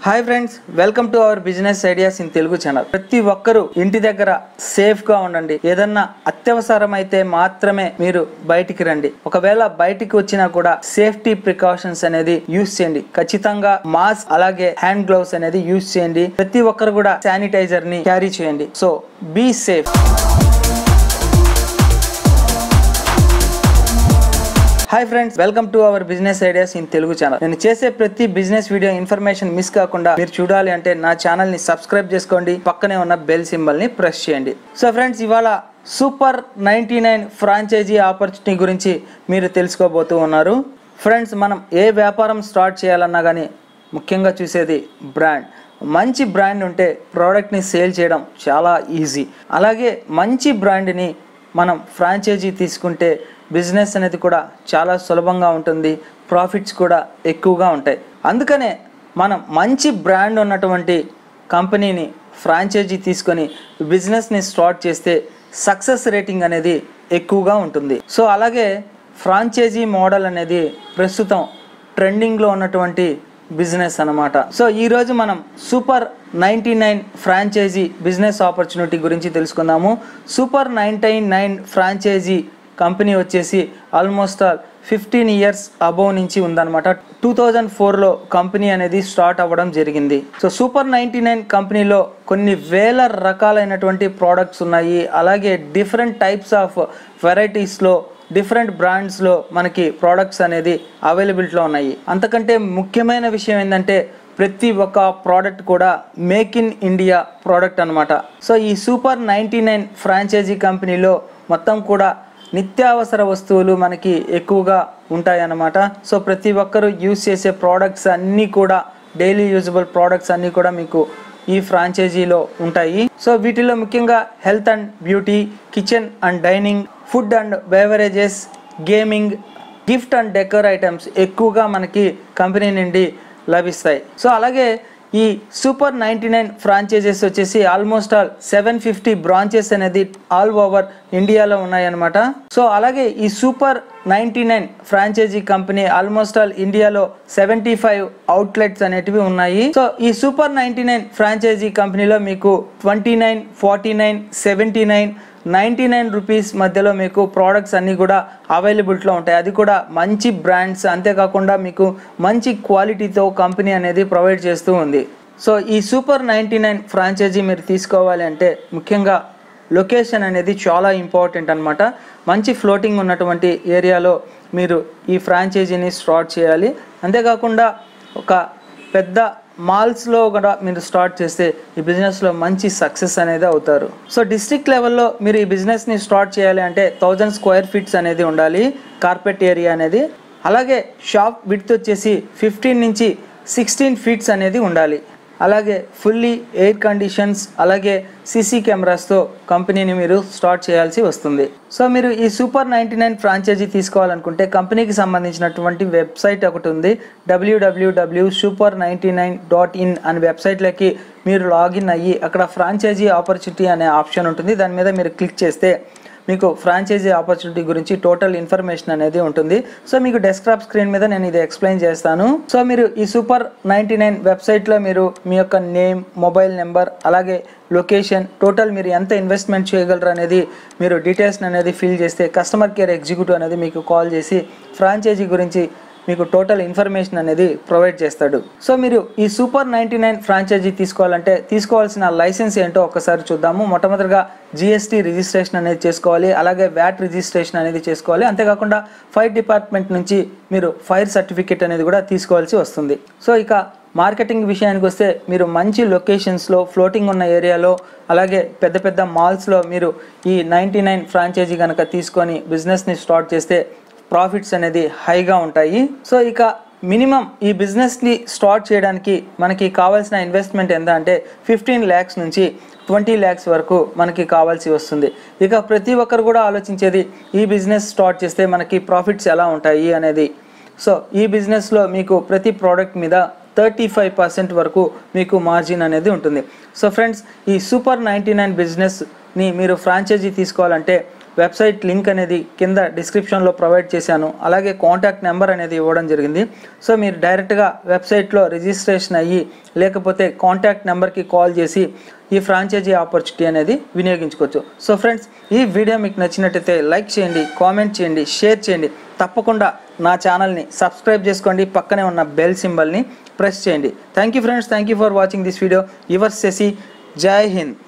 hi friends welcome to our business ideas in Telugu channel ప్రతి ఒక్కరూ ఇంటి దగ్గర సేఫ్ గా ఉండండి ఏదన్నా అత్యవసరం అయితే మాత్రమే మీరు బయటికి రండి ఒకవేళ బయటికి వచ్చినా కూడా సేఫ్టీ ప్రికాషన్స్ అనేది యూస్ చేయండి ఖచ్చితంగా మాస్క్ అలాగే హ్యాండ్ గ్లౌస్ అనేది యూస్ చేయండి ప్రతి ఒక్కరు కూడా శానిటైజర్ ని క్యారీ చేయండి so be safe hi friends welcome to our business ideas in Telugu channel నేను చేసే ప్రతి బిజినెస్ వీడియో ఇన్ఫర్మేషన్ మిస్ కాకుండా మీరు చూడాలి అంటే నా ఛానల్ ని సబ్స్క్రైబ్ చేసుకోండి పక్కనే ఉన్న బెల్ సింబల్ ని ప్రెస్ చేయండి సో ఫ్రెండ్స్ ఇవాళ super ninety nine franchise opportunity గురించి మీరు తెలుసుకోబోతూ ఉన్నారు ఫ్రెండ్స్ మనం ఏ వ్యాపారం స్టార్ట్ చేయాలన్నా కానీ ముఖ్యంగా చూసేది బ్రాండ్ మంచి బ్రాండ్ ఉంటే ప్రోడక్ట్ని సేల్ చేయడం చాలా ఈజీ అలాగే మంచి బ్రాండ్ని మనం ఫ్రాంచైజీ తీసుకుంటే బిజినెస్ అనేది కూడా చాలా సులభంగా ఉంటుంది ప్రాఫిట్స్ కూడా ఎక్కువగా ఉంటాయి అందుకనే మనం మంచి బ్రాండ్ ఉన్నటువంటి కంపెనీని ఫ్రాంచైజీ తీసుకొని బిజినెస్ని స్టార్ట్ చేస్తే సక్సెస్ రేటింగ్ అనేది ఎక్కువగా ఉంటుంది సో అలాగే ఫ్రాంచైజీ మోడల్ అనేది ప్రస్తుతం ట్రెండింగ్లో ఉన్నటువంటి బిజినెస్ అనమాట సో ఈరోజు మనం super ninety nine franchise business opportunity గురించి తెలుసుకుందాము super ninety nine franchise company వచ్చేసి almost all fifteen years above నుంచి ఉందన్నమాట టూ థౌజండ్ ఫోర్లో కంపెనీ అనేది స్టార్ట్ అవ్వడం జరిగింది సో సూపర్ నైంటీ నైన్ కంపెనీలో కొన్ని వేల రకాలైనటువంటి ప్రోడక్ట్స్ ఉన్నాయి అలాగే డిఫరెంట్ టైప్స్ ఆఫ్ వెరైటీస్లో డిఫరెంట్ బ్రాండ్స్లో మనకి ప్రోడక్ట్స్ అనేది అవైలబిలిటీలో ఉన్నాయి అంతకంటే ముఖ్యమైన విషయం ఏంటంటే ప్రతి ఒక్క ప్రోడక్ట్ కూడా మేక్ ఇన్ ఇండియా ప్రోడక్ట్ అనమాట సో ఈ సూపర్ నైంటీ నైన్ ఫ్రాంచైజీ కంపెనీలో మొత్తం కూడా నిత్యావసర వస్తువులు మనకి ఎక్కువగా ఉంటాయన్నమాట సో ప్రతి ఒక్కరూ యూస్ చేసే ప్రోడక్ట్స్ అన్నీ కూడా డైలీ యూజబుల్ ప్రోడక్ట్స్ అన్నీ కూడా మీకు ఈ ఫ్రాంచైజీలో ఉంటాయి సో వీటిలో ముఖ్యంగా health and beauty kitchen and dining food and beverages gaming gift and decor items ఎక్కువగా మనకి కంపెనీ నుండి లభిస్తాయి సో అలాగే ఈ సూపర్ నైంటీ నైన్ ఫ్రాంచైజెస్ వచ్చేసి almost all seven fifty branches అనేది ఆల్ ఓవర్ ఇండియాలో ఉన్నాయన్నమాట సో అలాగే ఈ super ninety nine franchise company almost all ఇండియాలో సెవెంటీ ఫైవ్ అవుట్లెట్స్ అనేటివి ఉన్నాయి సో ఈ సూపర్ నైంటీ నైన్ ఫ్రాంచైజీ కంపెనీలో మీకు twenty nine forty nine seventy nine ninety nine rupees మధ్యలో మీకు ప్రోడక్ట్స్ అన్నీ కూడా అవైలబిలిటీలో ఉంటాయి అది కూడా మంచి బ్రాండ్స్ అంతేకాకుండా మీకు మంచి క్వాలిటీతో కంపెనీ అనేది ప్రొవైడ్ చేస్తూ ఉంది సో ఈ సూపర్ నైంటీ నైన్ ఫ్రాంచైజీ మీరు తీసుకోవాలి అంటే ముఖ్యంగా లొకేషన్ అనేది చాలా ఇంపార్టెంట్ అనమాట మంచి ఫ్లోటింగ్ ఉన్నటువంటి ఏరియాలో మీరు ఈ ఫ్రాంచైజీని స్టార్ట్ చేయాలి అంతేకాకుండా ఒక పెద్ద మాల్స్లో కూడా మీరు స్టార్ట్ చేస్తే ఈ బిజినెస్లో మంచి సక్సెస్ అనేది అవుతారు సో డిస్ట్రిక్ట్ లెవెల్లో మీరు ఈ బిజినెస్ని స్టార్ట్ చేయాలి అంటే థౌజండ్ స్క్వేర్ ఫీట్స్ అనేది ఉండాలి కార్పెట్ ఏరియా అనేది అలాగే షాప్ విడ్త్ వచ్చేసి ఫిఫ్టీన్ నుంచి సిక్స్టీన్ ఫీట్స్ అనేది ఉండాలి అలాగే ఫుల్లీ ఎయిర్ కండిషన్స్ అలాగే సీసీ కెమెరాస్తో కంపెనీని మీరు స్టార్ట్ చేయాల్సి వస్తుంది సో మీరు ఈ సూపర్ నైంటీ నైన్ ఫ్రాంచైజీ తీసుకోవాలనుకుంటే కంపెనీకి సంబంధించినటువంటి వెబ్సైట్ ఒకటి ఉంది WWW super ninety nine dot in అనే వెబ్సైట్లోకి మీరు లాగిన్ అయ్యి అక్కడ ఫ్రాంచైజీ ఆపర్చునిటీ అనే ఆప్షన్ ఉంటుంది దాని మీద మీరు క్లిక్ చేస్తే మీకు ఫ్రాంచైజీ ఆపర్చునిటీ గురించి టోటల్ ఇన్ఫర్మేషన్ అనేది ఉంటుంది సో మీకు డెస్క్టాప్ స్క్రీన్ మీద నేను ఇది ఎక్స్ప్లెయిన్ చేస్తాను సో మీరు ఈ సూపర్ నైంటీ నైన్ వెబ్సైట్లో మీరు మీ యొక్క నేమ్ మొబైల్ నెంబర్ అలాగే లొకేషన్ టోటల్ మీరు ఎంత ఇన్వెస్ట్మెంట్ చేయగలరు అనేది మీరు డీటెయిల్స్ అనేది ఫిల్ చేస్తే కస్టమర్ కేర్ ఎగ్జిక్యూటివ్ అనేది మీకు కాల్ చేసి ఫ్రాంచైజీ గురించి మీకు టోటల్ ఇన్ఫర్మేషన్ అనేది ప్రొవైడ్ చేస్తాడు సో మీరు ఈ సూపర్ నైంటీ నైన్ ఫ్రాంచైజీ తీసుకోవాలంటే తీసుకోవాల్సిన లైసెన్స్ ఏంటో ఒకసారి చూద్దాము మొట్టమొదటిగా జిఎస్టీ రిజిస్ట్రేషన్ అనేది చేసుకోవాలి అలాగే వ్యాట్ రిజిస్ట్రేషన్ అనేది చేసుకోవాలి అంతేకాకుండా ఫైర్ డిపార్ట్మెంట్ నుంచి మీరు ఫైర్ సర్టిఫికేట్ అనేది కూడా తీసుకోవాల్సి వస్తుంది సో ఇక మార్కెటింగ్ విషయానికి వస్తే మీరు మంచి లొకేషన్స్లో ఫ్లోటింగ్ ఉన్న ఏరియాలో అలాగే పెద్ద పెద్ద మాల్స్లో మీరు ఈ నైంటీ నైన్ ఫ్రాంచైజీ కనుక తీసుకొని బిజినెస్ని స్టార్ట్ చేస్తే ప్రాఫిట్స్ అనేది హైగా ఉంటాయి సో ఇక మినిమం ఈ బిజినెస్ని స్టార్ట్ చేయడానికి మనకి కావాల్సిన ఇన్వెస్ట్మెంట్ ఎంత అంటే ఫిఫ్టీన్ ల్యాక్స్ నుంచి ట్వంటీ ల్యాక్స్ వరకు మనకి కావాల్సి వస్తుంది ఇక ప్రతి ఒక్కరు కూడా ఆలోచించేది ఈ బిజినెస్ స్టార్ట్ చేస్తే మనకి ప్రాఫిట్స్ ఎలా ఉంటాయి అనేది సో ఈ బిజినెస్లో మీకు ప్రతి ప్రోడక్ట్ మీద థర్టీ ఫైవ్ పర్సెంట్ వరకు మీకు మార్జిన్ అనేది ఉంటుంది సో ఫ్రెండ్స్ ఈ సూపర్ నైంటీ నైన్ బిజినెస్ని మీరు ఫ్రాంచైజీ తీసుకోవాలంటే వెబ్సైట్ లింక్ అనేది కింద డిస్క్రిప్షన్లో ప్రొవైడ్ చేశాను అలాగే కాంటాక్ట్ నెంబర్ అనేది ఇవ్వడం జరిగింది సో మీరు డైరెక్ట్గా వెబ్సైట్లో రిజిస్ట్రేషన్ అయ్యి లేకపోతే కాంటాక్ట్ నెంబర్కి కాల్ చేసి ఈ ఫ్రాంచైజీ ఆపర్చునిటీ అనేది వినియోగించుకోవచ్చు సో ఫ్రెండ్స్ ఈ వీడియో మీకు నచ్చినట్టయితే లైక్ చేయండి కామెంట్ చేయండి షేర్ చేయండి తప్పకుండా నా ఛానల్ని సబ్స్క్రైబ్ చేసుకోండి పక్కనే ఉన్న బెల్ సింబల్ని ప్రెస్ చేయండి thank you friends thank you for watching this video your Shashi Jai Hind